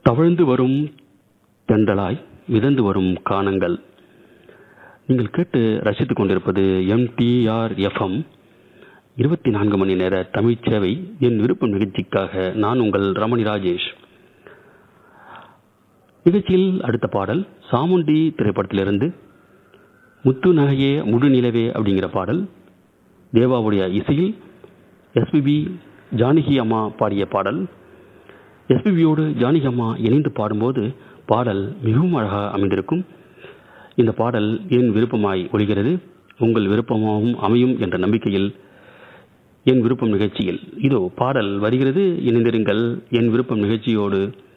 தவழ்ந்து வரும் தென்றலாய் மிதந்து வரும் கானங்கள் நீங்கள் கேட்டு ரசித்துக் கொண்டிருப்பது எம்டிஆர் எஃப்எம் இருபத்தி நான்கு மணி நேர தமிழ்ச் சேவை என் விருப்பம் நிகழ்ச்சிக்காக நான் உங்கள் ரமணி ராஜேஷ் நிகழ்ச்சியில் அடுத்த பாடல் சாமுண்டி திரைப்படத்திலிருந்து முத்து நகையே முழு நிலவே அப்படிங்கிற பாடல் தேவாவுடைய இசையில் எஸ்பிபி ஜானகி அம்மா பாடிய பாடல் எஸ்பிபியோடு ஜானகி அம்மா இணைந்து பாடும்போது பாடல் மிகவும் அழகாக அமைந்திருக்கும் இந்த பாடல் என் விருப்பமாய் ஒழிகிறது உங்கள் விருப்பமாகவும் அமையும் என்ற நம்பிக்கையில் என் விருப்பம் நிகழ்ச்சியில் இதோ பாடல் வருகிறது இணைந்திருங்கள் என் விருப்பம் நிகழ்ச்சியோடு